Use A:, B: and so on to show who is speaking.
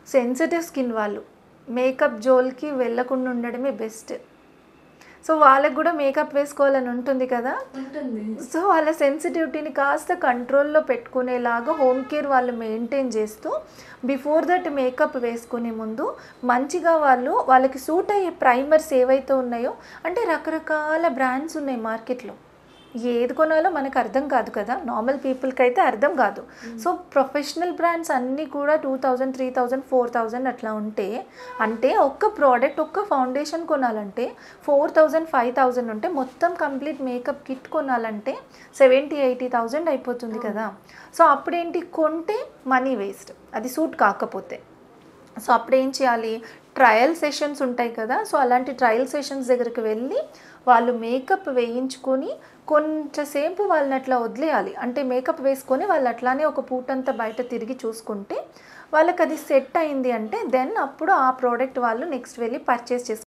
A: sensitive skin వాళ్ళు makeup జోల్కి వెళ్ళకుండా ఉండడమే బెస్ట్ సో వాళ్ళకి కూడా మేకప్ వేసుకోవాలని ఉంటుంది కదా
B: ఉంటుంది
A: సో వాళ్ళ సెన్సిటివిటీని కాస్త కంట్రోల్లో పెట్టుకునేలాగా హోమ్ కేర్ వాళ్ళు మెయింటైన్ చేస్తూ బిఫోర్ దట్ మేకప్ వేసుకునే ముందు మంచిగా వాళ్ళు వాళ్ళకి సూట్ అయ్యే ప్రైమర్స్ ఏవైతే ఉన్నాయో అంటే రకరకాల బ్రాండ్స్ ఉన్నాయి మార్కెట్లో ఏది కొనాలో మనకు అర్థం కాదు కదా నార్మల్ పీపుల్కి అయితే అర్థం కాదు సో ప్రొఫెషనల్ బ్రాండ్స్ అన్నీ కూడా two thousand three thousand four thousand అట్లా ఉంటే అంటే ఒక్క ప్రోడక్ట్ ఒక్క ఫౌండేషన్ కొనాలంటే ఫోర్ థౌజండ్ ఫైవ్ థౌజండ్ ఉంటే మొత్తం కంప్లీట్ మేకప్ కిట్ కొనాలంటే సెవెంటీ ఎయిటీ థౌజండ్ అయిపోతుంది కదా సో అప్పుడేంటి కొంటే మనీ వేస్ట్ అది సూట్ కాకపోతే సో అప్పుడు ఏం చేయాలి ట్రయల్ సెషన్స్ ఉంటాయి కదా సో అలాంటి ట్రయల్ సెషన్స్ దగ్గరికి వెళ్ళి వాళ్ళు మేకప్ వేయించుకొని కొంచెంసేపు వాళ్ళని అట్లా వదిలేయాలి అంటే మేకప్ వేసుకొని వాళ్ళు అట్లానే ఒక పూటంతా బయట తిరిగి చూసుకుంటే వాళ్ళకి అది సెట్ అయింది అంటే దెన్ అప్పుడు ఆ ప్రోడక్ట్ వాళ్ళు నెక్స్ట్ వెళ్ళి పర్చేస్ చేసుకోవాలి